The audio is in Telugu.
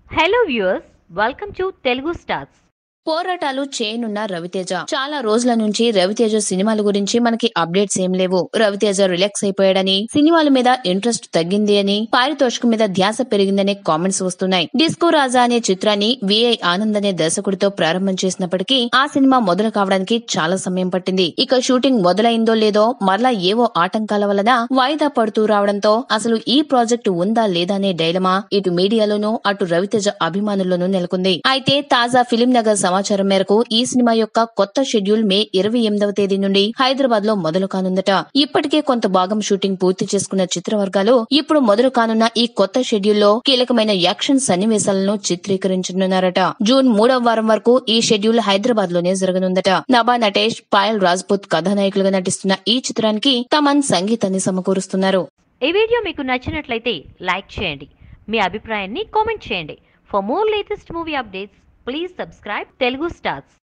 hello viewers welcome to Telugu stars పోరాటాలు చేయనున్న రవితేజ చాలా రోజుల నుంచి రవితేజ సినిమాల గురించి మనకి అప్డేట్స్ ఏం లేవు రవితేజ రిలాక్స్ అయిపోయాడని సినిమాల మీద ఇంట్రెస్ట్ తగ్గింది అని పారితోషికం మీద ధ్యాస పెరిగిందనే కామెంట్స్ వస్తున్నాయి డిస్కో రాజా అనే చిత్రాన్ని విఐ ఆనంద్ అనే దర్శకుడితో ప్రారంభం చేసినప్పటికీ ఆ సినిమా మొదలు కావడానికి చాలా సమయం పట్టింది ఇక షూటింగ్ మొదలైందో లేదో మరలా ఏవో ఆటంకాల వలన వాయిదా పడుతూ రావడంతో అసలు ఈ ప్రాజెక్టు ఉందా లేదా అనే డైలమా ఇటు మీడియాలోనూ అటు రవితేజ అభిమానుల్లోనూ నెలకొంది అయితే తాజా ఫిలిం నగర్ సమాచారం మేరకు ఈ సినిమా యొక్క కొత్త షెడ్యూల్ మే ఇరవై ఎనిమిదవ తేదీ నుండి హైదరాబాద్ లో మొదలు కానుందట ఇప్పటికే కొంత భాగం షూటింగ్ పూర్తి చేసుకున్న చిత్ర వర్గాలు ఇప్పుడు మొదలు కానున్న ఈ కొత్త షెడ్యూల్ లో కీలకమైన యాక్షన్ సన్నివేశాలను చిత్రీకరించనున్నారట జూన్ మూడవ వారం వరకు ఈ షెడ్యూల్ హైదరాబాద్ లోనే జరగనుందట నభా నటేష్ పాయల్ రాజ్పుత్ కథానాయకులుగా నటిస్తున్న ఈ చిత్రానికి తమన్ సంగీతాన్ని సమకూరుస్తున్నారు ఈ వీడియో మీకు నచ్చినట్లయితే లైక్ చేయండి మీ అభిప్రాయాన్ని కామెంట్ చేయండి for more latest movie updates please subscribe Telugu stars